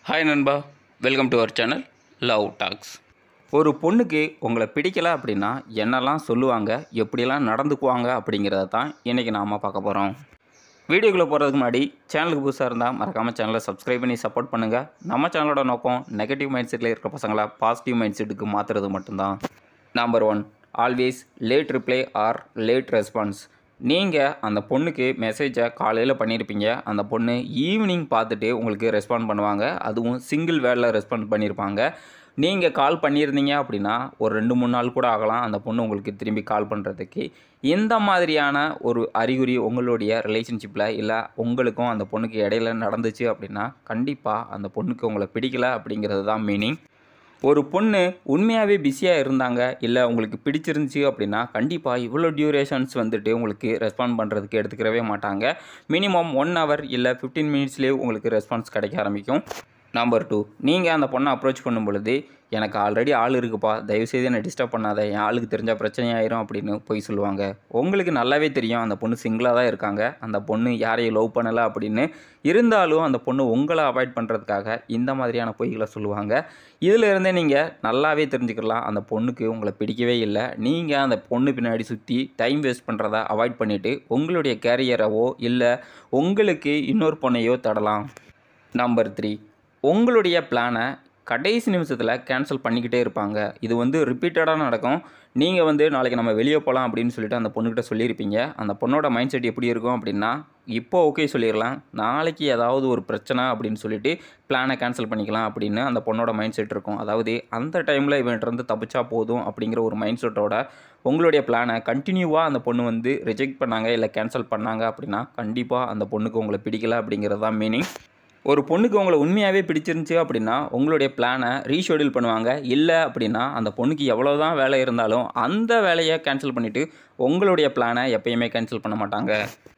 hi நண்பா welcome to our channel love talks ஒரு பொண்ணுக்கு உங்களை பிடிக்கல அப்படின்னா என்னெல்லாம் சொல்லுவாங்க எப்படியெல்லாம் நடந்துக்குவாங்க அப்படிங்கிறத தான் இன்றைக்கி நாம் பார்க்க போகிறோம் வீடியோக்குள்ளே போகிறதுக்கு முன்னாடி சேனலுக்கு புதுசாக இருந்தால் மறக்காமல் சேனலை சப்ஸ்கிரைப் பண்ணி சப்போர்ட் பண்ணுங்கள் நம்ம சேனலோட நோக்கம் நெகட்டிவ் மைண்ட் செட்டில் இருக்கிற பசங்களை பாசிட்டிவ் மைண்ட் செட்டுக்கு மாற்றுறது மட்டும்தான் number one always late reply or late response நீங்கள் அந்த பொண்ணுக்கு மெசேஜை காலையில் பண்ணியிருப்பீங்க அந்த பொண்ணு ஈவினிங் பார்த்துட்டு உங்களுக்கு ரெஸ்பாண்ட் பண்ணுவாங்க அதுவும் சிங்கிள் வேர்டில் ரெஸ்பாண்ட் பண்ணியிருப்பாங்க நீங்கள் கால் பண்ணியிருந்தீங்க அப்படின்னா ஒரு ரெண்டு மூணு நாள் கூட ஆகலாம் அந்த பொண்ணு உங்களுக்கு திரும்பி கால் பண்ணுறதுக்கு இந்த மாதிரியான ஒரு அறிகுறி உங்களுடைய ரிலேஷன்ஷிப்பில் இல்லை உங்களுக்கும் அந்த பொண்ணுக்கு இடையில நடந்துச்சு அப்படின்னா கண்டிப்பாக அந்த பொண்ணுக்கு உங்களை பிடிக்கல அப்படிங்கிறது தான் மீனிங் ஒரு பொண்ணு உண்மையாகவே பிஸியாக இருந்தாங்க இல்லை உங்களுக்கு பிடிச்சிருந்துச்சி அப்படின்னா கண்டிப்பாக இவ்வளோ டியூரேஷன்ஸ் வந்துட்டு உங்களுக்கு ரெஸ்பாண்ட் பண்ணுறதுக்கு எடுத்துக்கிறவே மாட்டாங்க மினிமம் ஒன் ஹவர் இல்லை ஃபிஃப்டீன் மினிட்ஸ்லேயே உங்களுக்கு ரெஸ்பான்ஸ் கிடைக்க ஆரம்பிக்கும் நம்பர் டூ நீங்கள் அந்த பொண்ணை அப்ரோச் பண்ணும் பொழுது எனக்கு ஆல்ரெடி ஆள் இருக்குப்பா தயவுசெய்து என்னை டிஸ்டர்ப் பண்ணாத என் ஆளுக்கு தெரிஞ்சால் பிரச்சனையாயிரும் அப்படின்னு போய் சொல்லுவாங்க உங்களுக்கு நல்லாவே தெரியும் அந்த பொண்ணு சிங்கிளாக தான் இருக்காங்க அந்த பொண்ணு யாரையும் லவ் பண்ணலை அப்படின்னு இருந்தாலும் அந்த பொண்ணு உங்களை அவாய்ட் பண்ணுறதுக்காக இந்த மாதிரியான பொய்களை சொல்லுவாங்க இதில் இருந்தே நீங்கள் நல்லாவே தெரிஞ்சுக்கலாம் அந்த பொண்ணுக்கு உங்களை பிடிக்கவே இல்லை நீங்கள் அந்த பொண்ணு பின்னாடி சுற்றி டைம் வேஸ்ட் பண்ணுறத அவாய்ட் பண்ணிவிட்டு உங்களுடைய கேரியரவோ இல்லை உங்களுக்கு இன்னொரு பொண்ணையோ தடலாம் நம்பர் த்ரீ உங்களுடைய பிளானை கடைசி நிமிஷத்தில் கேன்சல் பண்ணிக்கிட்டே இருப்பாங்க இது வந்து ரிப்பீட்டடாக நடக்கும் நீங்கள் வந்து நாளைக்கு நம்ம வெளியே போகலாம் அப்படின்னு சொல்லிட்டு அந்த பொண்ணுக்கிட்ட சொல்லியிருப்பீங்க அந்த பொண்ணோட மைண்ட் செட் எப்படி இருக்கும் அப்படின்னா இப்போ ஓகே சொல்லிடலாம் நாளைக்கு ஏதாவது ஒரு பிரச்சனை அப்படின்னு சொல்லிட்டு பிளானை கேன்சல் பண்ணிக்கலாம் அப்படின்னு அந்த பொண்ணோட மைண்ட் செட் இருக்கும் அதாவது அந்த டைமில் இவன்ட்டு தப்பிச்சா போதும் அப்படிங்கிற ஒரு மைண்ட் செட்டோட உங்களுடைய பிளானை கண்டினியூவாக அந்த பொண்ணு வந்து ரிஜெக்ட் பண்ணாங்க இல்லை கேன்சல் பண்ணாங்க அப்படின்னா கண்டிப்பாக அந்த பொண்ணுக்கு உங்களை பிடிக்கல அப்படிங்கிறது தான் மீனிங் ஒரு பொண்ணுக்கு உங்களை உண்மையாகவே பிடிச்சிருந்துச்சி அப்படின்னா உங்களுடைய பிளானை ரீஷெடியூல் பண்ணுவாங்க இல்லை அப்படின்னா அந்த பொண்ணுக்கு எவ்வளோ தான் வேலை இருந்தாலும் அந்த வேலையை கேன்சல் பண்ணிவிட்டு உங்களுடைய பிளானை எப்பயுமே கேன்சல் பண்ண மாட்டாங்க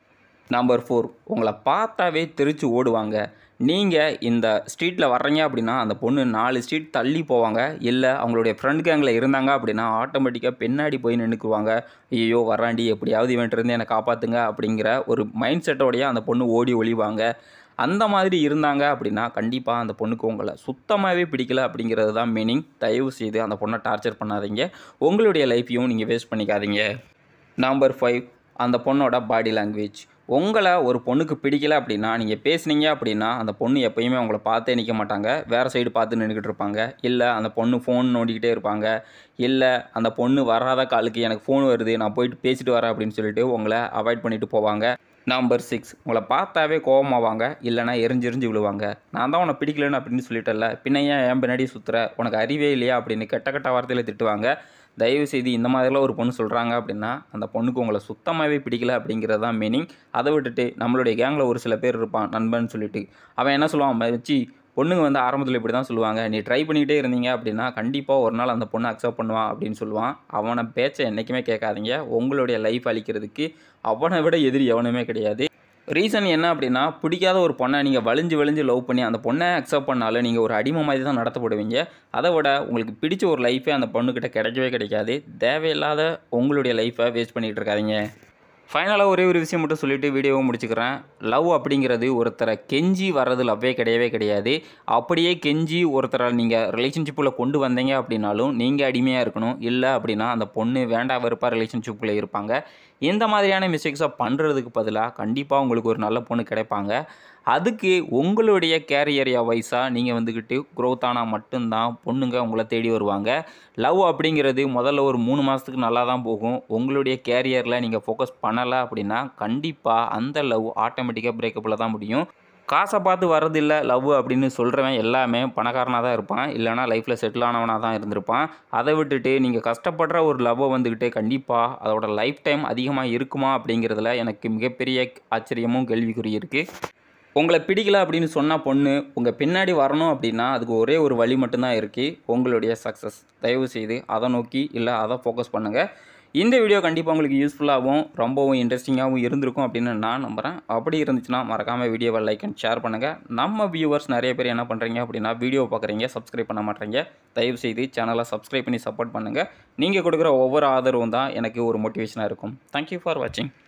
நம்பர் ஃபோர் உங்களை பார்த்தாவே தெரிச்சு ஓடுவாங்க நீங்கள் இந்த ஸ்ட்ரீட்டில் வர்றீங்க அப்படின்னா அந்த பொண்ணு நாலு ஸ்ட்ரீட் தள்ளி போவாங்க இல்லை அவங்களுடைய ஃப்ரெண்ட் கேங்கில் இருந்தாங்க அப்படின்னா ஆட்டோமேட்டிக்காக பின்னாடி போய் நின்றுக்குவாங்க ஐயோ வராண்டி எப்படியாவது இவன்ட்டு என்னை காப்பாற்றுங்க அப்படிங்கிற ஒரு மைண்ட் செட்டோடைய அந்த பொண்ணு ஓடி ஒளிவாங்க அந்த மாதிரி இருந்தாங்க அப்படின்னா கண்டிப்பாக அந்த பொண்ணுக்கு உங்களை சுத்தமாகவே பிடிக்கல அப்படிங்கிறது தான் மீனிங் தயவு செய்து அந்த பொண்ணை டார்ச்சர் பண்ணாதீங்க உங்களுடைய லைஃப்பையும் நீங்கள் வேஸ்ட் பண்ணிக்காதீங்க நம்பர் ஃபைவ் அந்த பொண்ணோட பாடி லாங்குவேஜ் உங்களை ஒரு பொண்ணுக்கு பிடிக்கல அப்படின்னா நீங்கள் பேசுனீங்க அப்படின்னா அந்த பொண்ணு எப்பயுமே உங்களை பார்த்தே நிற்க மாட்டாங்க வேறு சைடு பார்த்து நின்றுக்கிட்டு இருப்பாங்க இல்லை அந்த பொண்ணு ஃபோன் நோண்டிக்கிட்டே இருப்பாங்க இல்லை அந்த பொண்ணு வராத காலுக்கு எனக்கு ஃபோன் வருது நான் போயிட்டு பேசிட்டு வரேன் அப்படின்னு சொல்லிட்டு உங்களை அவாய்ட் பண்ணிட்டு போவாங்க நம்பர் சிக்ஸ் உங்களை பார்த்தாவே கோவமாவாங்க இல்லைனா எரிஞ்செரிஞ்சு விழுவாங்க நான் தான் உன்னை பிடிக்கலன்னு அப்படின்னு சொல்லிட்டல பின்ன ஏன் என் பின்னாடி சுற்றுற உனக்கு அறிவே இல்லையா அப்படின்னு கெட்ட கெட்ட வார்த்தையில் திட்டுவாங்க தயவு செய்து இந்த மாதிரிலாம் ஒரு பொண்ணு சொல்கிறாங்க அப்படின்னா அந்த பொண்ணுக்கு உங்களை சுத்தமாகவே பிடிக்கல அப்படிங்கிறது தான் மீனிங் அதை விட்டுட்டு நம்மளுடைய கேங்கில் ஒரு சில பேர் இருப்பான் நண்பன் சொல்லிட்டு அவன் என்ன சொல்லுவான் வச்சு பொண்ணுங்க வந்து ஆரம்பத்தில் இப்படி தான் சொல்லுவாங்க நீ ட்ரை பண்ணிக்கிட்டே இருந்தீங்க அப்படின்னா கண்டிப்பாக ஒரு நாள் அந்த பொண்ணை அக்செப்ட் பண்ணுவான் அப்படின்னு சொல்லுவான் அவனை பேச்சை என்றைக்குமே கேட்காதீங்க உங்களுடைய லைஃப் அழிக்கிறதுக்கு அவனை விட எதிரி எவனுமே கிடையாது ரீசன் என்ன அப்படின்னா பிடிக்காத ஒரு பொண்ணை நீங்கள் வலிஞ்சு வலிஞ்சு லவ் பண்ணி அந்த பொண்ணை அக்செப்ட் பண்ணாலும் நீங்கள் ஒரு அடிமை மாதிரி தான் நடத்தப்படுவீங்க அதை விட உங்களுக்கு பிடிச்ச ஒரு லைஃபே அந்த பொண்ணுக்கிட்ட கிடைக்கவே கிடைக்காது தேவையில்லாத உங்களுடைய லைஃப்பை வேஸ்ட் பண்ணிகிட்டு இருக்காதீங்க ஃபைனலாக ஒரே ஒரு விஷயம் மட்டும் சொல்லிவிட்டு வீடியோவை முடிச்சுக்கிறேன் லவ் அப்படிங்கிறது ஒருத்தரை கெஞ்சி வர்றது லவ்வே கிடையவே கிடையாது அப்படியே கெஞ்சி ஒருத்தரை நீங்கள் ரிலேஷன்ஷிப்பில் கொண்டு வந்தீங்க அப்படின்னாலும் நீங்கள் அடிமையாக இருக்கணும் இல்லை அப்படின்னா அந்த பொண்ணு வேண்டா வெறுப்பாக ரிலேஷன்ஷிப்பில் இருப்பாங்க இந்த மாதிரியான மிஸ்டேக்ஸை பண்ணுறதுக்கு பதிலாக கண்டிப்பாக உங்களுக்கு ஒரு நல்ல பொண்ணு கிடைப்பாங்க அதுக்கு உங்களுடைய கேரியரியா வைஸாக நீங்கள் வந்துக்கிட்டு க்ரோத் ஆனால் மட்டும்தான் பொண்ணுங்க உங்களை தேடி வருவாங்க லவ் அப்படிங்கிறது முதல்ல ஒரு மூணு மாதத்துக்கு நல்லா தான் போகும் உங்களுடைய கேரியரில் நீங்கள் ஃபோக்கஸ் பண்ணலை அப்படின்னா கண்டிப்பாக அந்த லவ் ஆட்டோமேட்டிக்காக பிரேக்கப்பில் தான் முடியும் காசை பார்த்து வரதில்லை லவ் அப்படின்னு சொல்கிறவன் எல்லாமே பணக்காரனாக தான் இருப்பான் இல்லைனா லைஃப்பில் செட்டில் ஆனவனாக தான் இருந்திருப்பான் அதை விட்டுட்டு நீங்கள் கஷ்டப்படுற ஒரு லவ்வை வந்துக்கிட்டு கண்டிப்பாக அதோட லைஃப் டைம் அதிகமாக இருக்குமா அப்படிங்கிறதுல எனக்கு மிகப்பெரிய ஆச்சரியமும் கேள்விக்குறி இருக்குது உங்களை பிடிக்கல அப்படின்னு சொன்ன பொண்ணு உங்கள் பின்னாடி வரணும் அப்படின்னா அதுக்கு ஒரே ஒரு வழி மட்டும்தான் இருக்குது உங்களுடைய சக்ஸஸ் தயவு செய்து அதை நோக்கி இல்லை அதை ஃபோக்கஸ் பண்ணுங்கள் இந்த வீடியோ கண்டிப்பாக உங்களுக்கு யூஸ்ஃபுல்லாகவும் ரொம்பவும் இன்ட்ரெஸ்டிங்காகவும் இருந்திருக்கும் அப்படின்னு நான் நம்புகிறேன் அப்படி இருந்துச்சுன்னா மறக்காமல் வீடியோவை லைக் அண்ட் ஷேர் பண்ணுங்கள் நம்ம வியூவர்ஸ் நிறைய பேர் என்ன பண்ணுறீங்க அப்படின்னா வீடியோ பார்க்குறீங்க சப்ஸ்கிரைப் பண்ண மாட்டேறீங்க தயவு செய்து சேனலை சப்ஸ்கிரைப் பண்ணி சப்போர்ட் பண்ணுங்கள் நீங்கள் கொடுக்குற ஒவ்வொரு ஆதரவும் தான் எனக்கு ஒரு மோட்டிவேஷனாக இருக்கும் தேங்க்யூ ஃபார் வாட்சிங்